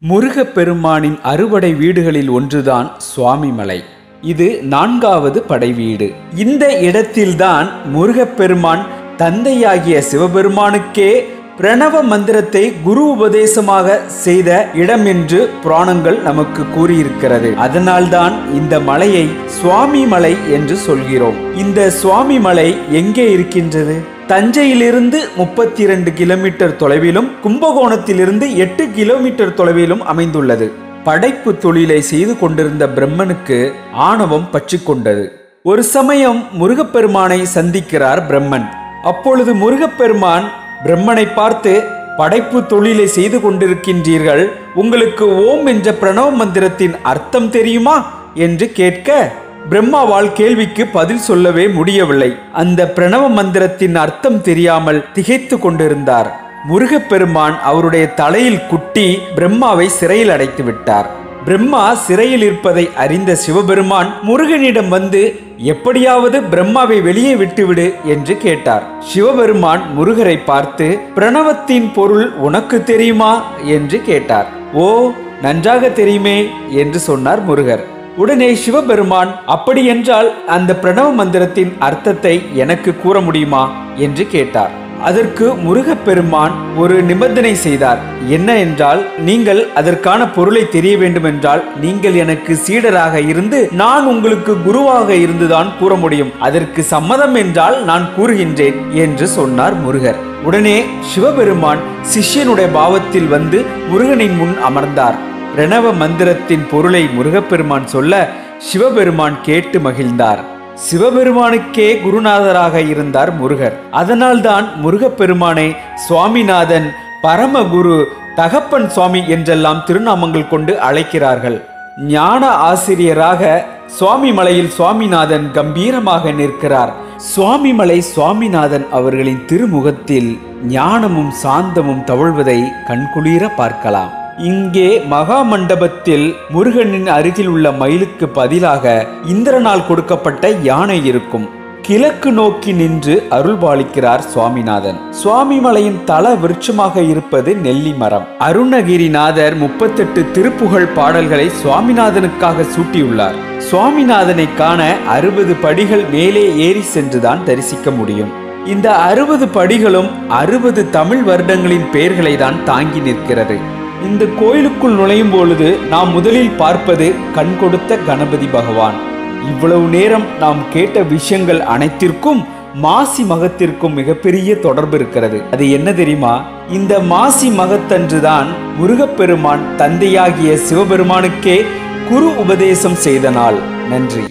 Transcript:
முருகப்பெருமானின் அறுபடை வீடுகளில் ஒன்றுதான் சுவாமிமலை இது நான்காவது படை வீடு இந்த இடத்தில்தான் முருகப்பெருமான் தந்தையாகிய சிவபெருமானுக்கே பிரணவ மந்திரத்தை குரு உபதேசமாக செய்த இடம் என்று புராணங்கள் நமக்கு கூறியிருக்கிறது அதனால்தான் இந்த மலையை சுவாமி மலை என்று சொல்கிறோம் இந்த சுவாமி மலை எங்கே இருக்கின்றது தஞ்சையிலிருந்து முப்பத்தி இரண்டு கிலோமீட்டர் தொலைவிலும் கும்பகோணத்திலிருந்து எட்டு கிலோமீட்டர் தொலைவிலும் அமைந்துள்ளது படைப்பு தொழிலை செய்து கொண்டிருந்த பிரம்மனுக்கு ஆணவம் பற்றிக்கொண்டது ஒரு சமயம் முருகப்பெருமானை சந்திக்கிறார் பிரம்மன் அப்பொழுது முருகப்பெருமான் பிரம்மனை பார்த்து படைப்பு தொழிலை செய்து கொண்டிருக்கின்றீர்கள் உங்களுக்கு ஓம் என்ற பிரணவ மந்திரத்தின் அர்த்தம் தெரியுமா என்று கேட்க பிரம்மாவால் கேள்விக்கு பதில் சொல்லவே முடியவில்லை அந்த பிரணவ மந்திரத்தின் அர்த்தம் தெரியாமல் திகைத்து கொண்டிருந்தார் முருகப்பெருமான் அவருடைய தலையில் குட்டி பிரம்மாவை சிறையில் அடைத்து விட்டார் பிரம்மா சிறையில் இருப்பதை அறிந்த சிவபெருமான் முருகனிடம் வந்து எப்படியாவது பிரம்மாவை வெளியே விட்டுவிடு என்று கேட்டார் சிவபெருமான் முருகரை பார்த்து பிரணவத்தின் பொருள் உனக்கு தெரியுமா என்று கேட்டார் ஓ நன்றாக தெரியுமே என்று சொன்னார் முருகர் உடனே சிவபெருமான் அப்படியென்றால் அந்த பிரணவ மந்திரத்தின் அர்த்தத்தை எனக்கு கூற முடியுமா என்று கேட்டார் அதற்கு முருகப்பெருமான் ஒரு நிபந்தனை செய்தார் என்ன என்றால் நீங்கள் அதற்கான பொருளை தெரிய வேண்டுமென்றால் நீங்கள் எனக்கு சீடராக இருந்து நான் உங்களுக்கு குருவாக இருந்துதான் கூற முடியும் அதற்கு சம்மதம் என்றால் நான் கூறுகின்றேன் என்று சொன்னார் முருகர் உடனே சிவபெருமான் சிஷ்யனுடைய பாவத்தில் வந்து முருகனின் முன் அமர்ந்தார் பிரணவ மந்திரத்தின் பொருளை முருகப்பெருமான் சொல்ல சிவபெருமான் கேட்டு மகிழ்ந்தார் சிவபெருமானுக்கே குருநாதராக இருந்தார் முருகர் அதனால்தான் முருகப்பெருமானை சுவாமிநாதன் பரமகுரு தகப்பன் சுவாமி என்றெல்லாம் திருநாமங்கள் கொண்டு அழைக்கிறார்கள் ஞான ஆசிரியராக சுவாமிமலையில் சுவாமிநாதன் கம்பீரமாக நிற்கிறார் சுவாமிமலை சுவாமிநாதன் அவர்களின் திருமுகத்தில் ஞானமும் சாந்தமும் தவழ்வதை கண்குளிர பார்க்கலாம் இங்கே மகா மண்டபத்தில் முருகனின் அருகில் உள்ள மயிலுக்கு பதிலாக இந்திரனால் கொடுக்கப்பட்ட யானை இருக்கும் கிழக்கு நோக்கி நின்று அருள்பாலிக்கிறார் சுவாமிநாதன் சுவாமிமலையின் தல விருட்சமாக இருப்பது நெல்லி மரம் அருணகிரிநாதர் முப்பத்தெட்டு திருப்புகழ் பாடல்களை சுவாமிநாதனுக்காக சூட்டியுள்ளார் சுவாமிநாதனை காண அறுபது படிகள் மேலே ஏறி சென்றுதான் தரிசிக்க முடியும் இந்த அறுபது படிகளும் அறுபது தமிழ் வருடங்களின் பெயர்களை தான் தாங்கி நிற்கிறது இந்த கோயிலுக்குள் நுழையும் பொழுது நாம் முதலில் பார்ப்பது கண் கொடுத்த கணபதி பகவான் இவ்வளவு நேரம் நாம் கேட்ட விஷயங்கள் அனைத்திற்கும் மாசி மகத்திற்கும் மிகப்பெரிய தொடர்பு இருக்கிறது அது என்ன தெரியுமா இந்த மாசி மகத்தன்றுதான் முருகப்பெருமான் தந்தையாகிய சிவபெருமானுக்கே குரு உபதேசம் செய்த நாள் நன்றி